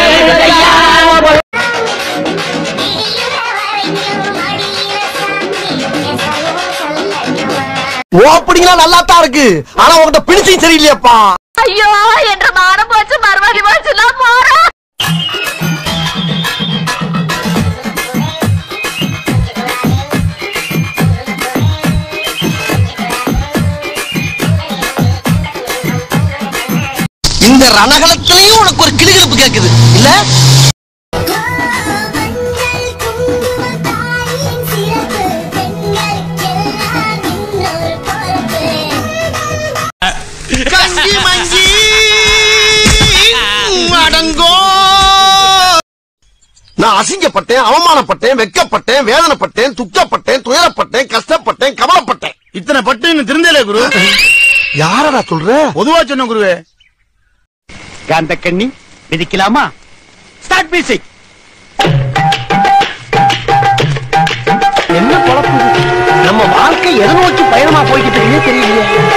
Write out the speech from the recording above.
ஓப்பனிங்லாம் நல்லா தான் இருக்கு ஆனா உங்ககிட்ட பிடிச்சும் சரியில்லையாப்பா ஐயோ என்ற மானம் போச்சு மறுபடி போச்சு நான் போறேன் இந்த ரணகலத்திலையும் உனக்கு ஒரு கிளுகிழப்பு கேக்குது இல்ல கஞ்சி மஞ்சி அடங்கோ நான் அசிங்கப்பட்டேன் அவமானப்பட்டேன் வெக்கப்பட்டேன் வேதனைப்பட்டேன் துக்கப்பட்டேன் துயரப்பட்டேன் கஷ்டப்பட்டேன் கவலைப்பட்டேன் இத்தனை பட்டு இன்னும் திருந்தலே குரு யாரடா சொல்ற பொதுவா சொன்ன குருவே காந்த கண்ணி விதிக்கலாமா ஸ்டார்ட் மியூசிக் என்ன குழப்பம் நம்ம வாழ்க்கை எதை நோக்கி பயணமா போய்கிட்டு இருக்குன்னே தெரியலையே